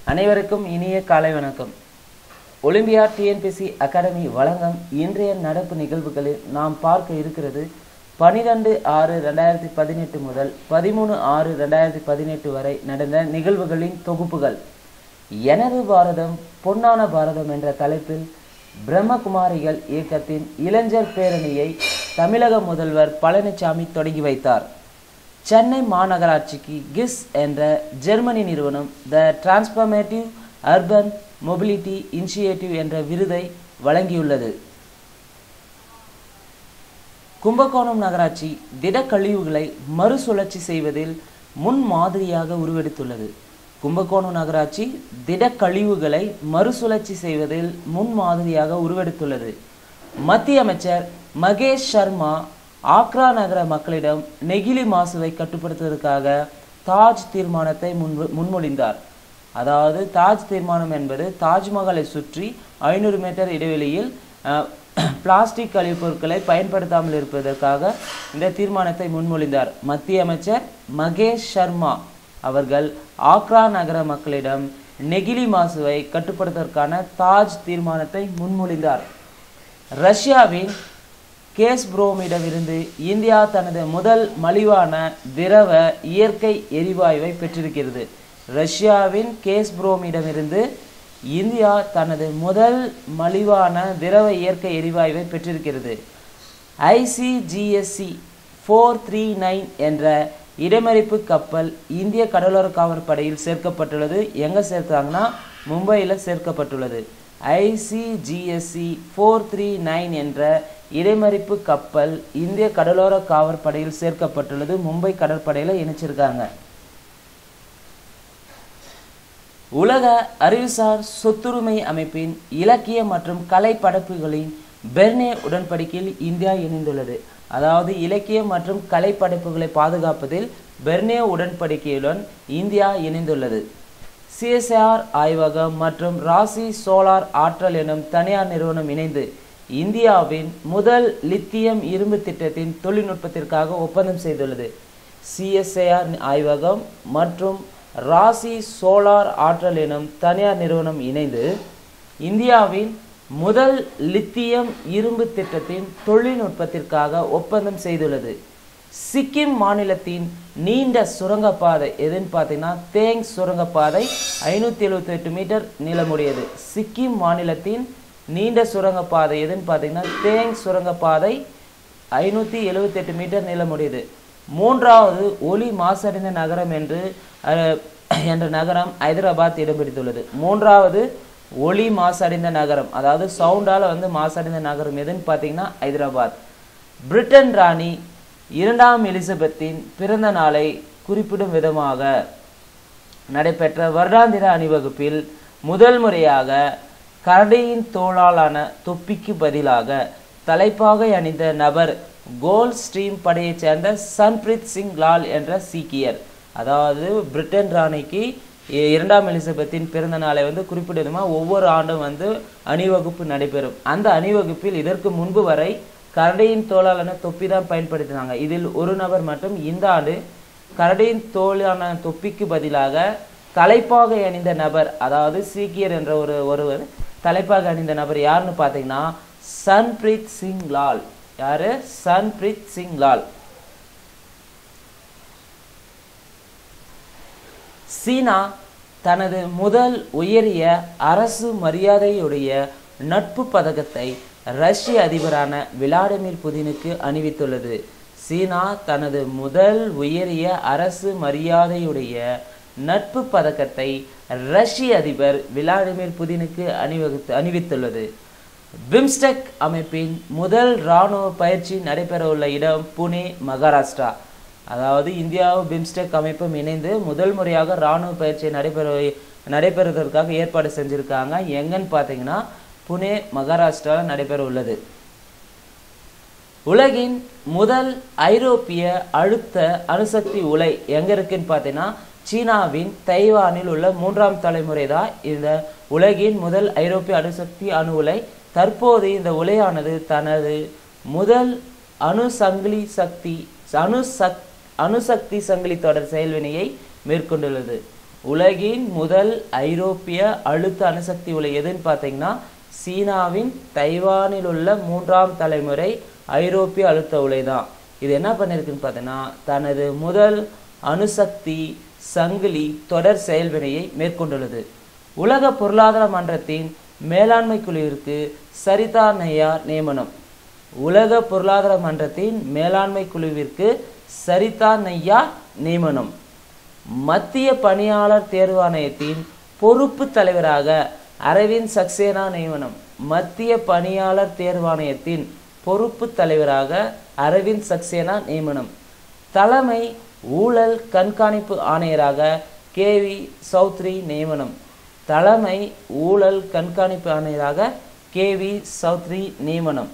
அனைவருக்கும் இனிய காலை வணக்கம் ஒலிம்பியா டிஎன்பிசி அகாடமி வழங்கும் இன்றைய நடப்பு நிகழ்வுகளில் நாம் பார்க்க இருக்கிறது பனிரெண்டு ஆறு ரெண்டாயிரத்தி பதினெட்டு முதல் பதிமூணு ஆறு ரெண்டாயிரத்தி பதினெட்டு வரை நடந்த நிகழ்வுகளின் தொகுப்புகள் எனது பாரதம் பொன்னான பாரதம் என்ற தலைப்பில் பிரம்மகுமாரிகள் இயக்கத்தின் இளைஞர் பேரணியை தமிழக முதல்வர் பழனிசாமி தொடங்கி வைத்தார் சென்னை மாநகராட்சிக்கு கிஸ் என்ற ஜெர்மனி நிறுவனம் the transformative urban mobility initiative என்ற விருதை வழங்கியுள்ளது கும்பகோணம் நகராட்சி திடக்கழிவுகளை மறுசுழற்சி செய்வதில் முன் மாதிரியாக உருவெடுத்துள்ளது கும்பகோணம் நகராட்சி திடக்கழிவுகளை மறுசுழற்சி செய்வதில் முன் மாதிரியாக உருவெடுத்துள்ளது மத்திய அமைச்சர் மகேஷ் சர்மா ஆக்ரா நகர மக்களிடம் நெகிழி மாசுவை கட்டுப்படுத்துவதற்காக தாஜ் தீர்மானத்தை முன் முன்மொழிந்தார் அதாவது தாஜ் தீர்மானம் என்பது தாஜ்மஹாலை சுற்றி ஐநூறு மீட்டர் இடைவெளியில் அஹ், பிளாஸ்டிக் கழிவுப் பொருட்களை பயன்படுத்தாமல் இருப்பதற்காக இந்த தீர்மானத்தை முன்மொழிந்தார் மத்திய அமைச்சர் மகேஷ் சர்மா அவர்கள் ஆக்ரா நகர மக்களிடம் நெகிழி மாசுவை கட்டுப்படுத்துவதற்கான தாஜ் தீர்மானத்தை முன்மொழிந்தார் ரஷ்யாவின் கேஸ்ப்ரோமிடமிருந்து இந்தியா தனது முதல் மலிவான திரவ இயற்கை எரிவாயுவை பெற்றிருக்கிறது ரஷ்யாவின் கேஸ்ப்ரோமிடமிருந்து இந்தியா தனது முதல் மலிவான திரவ இயற்கை எரிவாயுவை பெற்றிருக்கிறது ஐசிஜிஎஸ்சி ஃபோர் த்ரீ நைன் என்ற இடைமறிப்பு கப்பல் இந்திய கடலோர காவற்படையில் சேர்க்கப்பட்டுள்ளது எங்கே சேர்த்தாங்கன்னா மும்பையில் சேர்க்கப்பட்டுள்ளது ஐசிஜிஎஸ்சி ஃபோர் த்ரீ நைன் என்ற இடைமறிப்பு கப்பல் இந்திய கடலோர காவற்படையில் சேர்க்கப்பட்டுள்ளது மும்பை கடற்படையில் இணைச்சிருக்காங்க உலக அறிவுசார் சொத்துரிமை அமைப்பின் இலக்கிய மற்றும் கலை படைப்புகளின் பெர்னே உடன்படிக்கையில் இந்தியா இணைந்துள்ளது அதாவது இலக்கிய மற்றும் கலை படைப்புகளை பாதுகாப்பதில் பெர்னே உடன்படிக்கையுடன் இந்தியா இணைந்துள்ளது சிஎஸ்ஆர் ஆய்வகம் மற்றும் ராசி சோலார் ஆற்றல் எனும் தனியார் நிறுவனம் இணைந்து இந்தியாவின் முதல் லித்தியம் இரும்பு திட்டத்தின் தொழில்நுட்பத்திற்காக ஒப்பந்தம் செய்துள்ளது சிஎஸ்ஐஆர் ஆய்வகம் மற்றும் ராசி சோலார் ஆற்றல் எனும் தனியார் நிறுவனம் இணைந்து இந்தியாவின் முதல் லித்தியம் இரும்பு திட்டத்தின் தொழில்நுட்பத்திற்காக ஒப்பந்தம் செய்துள்ளது சிக்கிம் மாநிலத்தின் நீண்ட சுரங்கப்பாதை எதுன்னு பார்த்தீங்கன்னா தேங் சுரங்கப்பாதை ஐநூற்றி எழுபத்தெட்டு மீட்டர் நீளமுடையது சிக்கிம் மாநிலத்தின் நீண்ட சுரங்கப்பாதை எதுன்னு பார்த்தீங்கன்னா தேங் சுரங்கப்பாதை ஐநூற்றி எழுபத்தெட்டு மீட்டர் நீளமுடையது மூன்றாவது ஒலி மாசடைந்த நகரம் என்று அஹ், என்ற நகரம் ஹைதராபாத் இடம் பிடித்துள்ளது மூன்றாவது ஒலி மாசடைந்த நகரம் அதாவது சவுண்டால் வந்து மாசடைந்த நகரம் எதுன்னு பார்த்தீங்கன்னா ஹைதராபாத் பிரிட்டன் ராணி இரண்டாம் எலிசபெத்தின் பிறந்த நாளை குறிப்பிடும் விதமாக நடைபெற்ற வருடாந்திர அணிவகுப்பில் முதல் முறையாக கரடியின் தோளாலான தொப்பிக்கு பதிலாக தலைப்பாகை அணிந்த நபர் கோல் ஸ்ட்ரீம் படையைச் சேர்ந்த சன்பிரீத் சிங் லால் என்ற சீக்கியர் அதாவது பிரிட்டன் ராணிக்கு இ- இரண்டாம் எலிசபெத்தின் பிறந்த நாளை வந்து குறிப்பிடுமா ஒவ்வொரு ஆண்டும் வந்து அணிவகுப்பு நடைபெறும் அந்த அணிவகுப்பில் இதற்கு முன்பு வரை கரடியின் தோளாலான தொப்பி தான் பயன்படுத்தினாங்க இதில் ஒரு நபர் மட்டும் இந்த ஆண்டு கரடியின் தோலான தொப்பிக்கு பதிலாக தலைப்பாகை அணிந்த நபர் அதாவது சீக்கியர் என்ற ஒரு ஒருவர் தலைப்பாகை அணிந்த நபர் யாருன்னு பார்த்தீங்கன்னா சன்பிரீத் சிங் லால் யாரு சன்பிரீத் சிங் லால் சீனா தனது முதல் உயரிய அரசு மரியாதையுடைய நட்பு பதக்கத்தை ரஷ்ய அதிபரான விளாடிமிர் புதினுக்கு அணிவித்துள்ளது சீனா தனது முதல் உயரிய அரசு மரியாதையுடைய நட்பு பதக்கத்தை ரஷ்ய அதிபர் விளாடிமிர் புதினுக்கு அணிவகுத்து அணிவித்துள்ளது பிம்ஸ்டெக் அமைப்பின் முதல் இராணுவ பயிற்சி நடைபெறவுள்ள இடம் புனே மகாராஷ்டிரா அதாவது இந்தியாவும் பிம்ஸ்டெக் அமைப்பும் இணைந்து முதல் முறையாக இராணுவ பயிற்சி நடைபெற நடைபெறுவதற்காக ஏற்பாடு செஞ்சுருக்காங்க எங்கன்னு பார்த்தீங்கன்னா புனே மகாராஷ்டிராவில் நடைபெற உள்ளது உலகின் முதல் ஐரோப்பிய அழுத்த அணுசக்தி உலை எங்க இருக்குன்னு பார்த்தீங்கன்னா சீனாவின் தைவானில் உள்ள மூன்றாம் தலைமுறை தான் இந்த உலகின் முதல் ஐரோப்பிய அணுசக்தி அணு உலை தற்போது இந்த உலையானது தனது முதல் அணு சங்கிலி சக்தி அணு சக் அணுசக்தி சங்கிலி தொடர் செயல்வினையை மேற்கொண்டுள்ளது உலகின் முதல் ஐரோப்பிய அழுத்த அணுசக்தி உலை எதுன்னு பார்த்தீங்கன்னா சீனாவின் தைவானில் உள்ள மூன்றாம் தலைமுறை ஐரோப்பிய அழுத்த உலை தான் இது என்ன பண்ணியிருக்குன்னு பார்த்தீங்கன்னா தனது முதல் அணுசக்தி சங்கிலி தொடர் செயல்வினையை மேற்கொண்டுள்ளது உலக பொருளாதார மன்றத்தின் மேலாண்மை குழுவிற்கு சரிதா நையார் நியமனம் உலக பொருளாதார மன்றத்தின் மேலாண்மை குழுவிற்கு சரிதா நையார் நியமனம் மத்திய பணியாளர் தேர்வாணையத்தின் பொறுப்பு தலைவராக அரவிந்த் சக்சேனா நியமனம் மத்திய பணியாளர் தேர்வாணையத்தின் பொறுப்பு தலைவராக அரவிந்த் சக்சேனா நியமனம் தலைமை ஊழல் கண்காணிப்பு ஆணையராக கே வி சௌத்ரி நியமனம் தலைமை ஊழல் கண்காணிப்பு ஆணையராக கே வி சௌத்ரி நியமனம்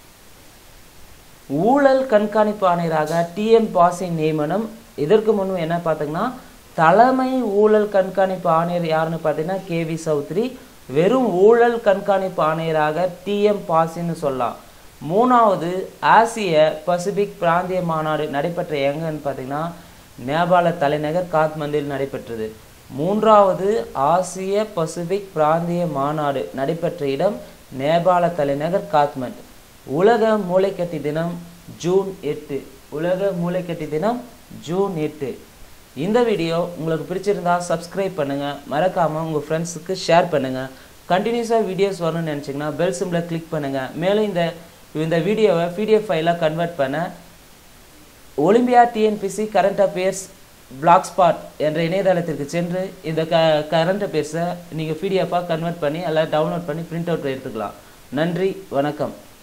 ஊழல் கண்காணிப்பு ஆணையராக டிஎம் பாசிங் நியமனம் இதற்கு முன்பு என்ன பார்த்தீங்கன்னா தலைமை ஊழல் கண்காணிப்பு ஆணையர் யாருன்னு பார்த்தீங்கன்னா கே வி சௌத்ரி வெறும் ஊழல் கண்காணிப்பு ஆணையராக டிஎம் பாசின்னு சொல்லலாம் மூணாவது ஆசிய பசிபிக் பிராந்திய மாநாடு நடைபெற்ற எங்கன்னு பார்த்தீங்கன்னா நேபாள தலைநகர் காத்மண்டில் நடைபெற்றது மூன்றாவது ஆசிய பசிபிக் பிராந்திய மாநாடு நடைபெற்ற இடம் நேபாள தலைநகர் காத்மண்ட் உலக மூளைக்கட்டி தினம் ஜூன் எட்டு உலக மூளைக்கட்டி தினம் ஜூன் எட்டு இந்த வீடியோ உங்களுக்கு பிடிச்சிருந்தா சப்ஸ்கிரைப் பண்ணுங்கள் மறக்காமல் உங்கள் ஃப்ரெண்ட்ஸுக்கு ஷேர் பண்ணுங்கள் கண்டினியூஸாக வீடியோஸ் வரணும்னு நினச்சிங்கன்னா பெல் சிம்பிளை கிளிக் பண்ணுங்கள் மேலும் இந்த இந்த வீடியோவை பிடிஎஃப் ஃபைலாக கன்வெர்ட் பண்ண Olympia TNPSC current affairs blogspot என்ற இணையதளத்திற்கு சென்று இந்த க கரண்ட் அஃபேர்ஸை நீங்கள் பிடிஎஃபாக கன்வெர்ட் பண்ணி எல்லாம் டவுன்லோட் பண்ணி பிரிண்ட் அவுட் எடுத்துக்கலாம் நன்றி வணக்கம்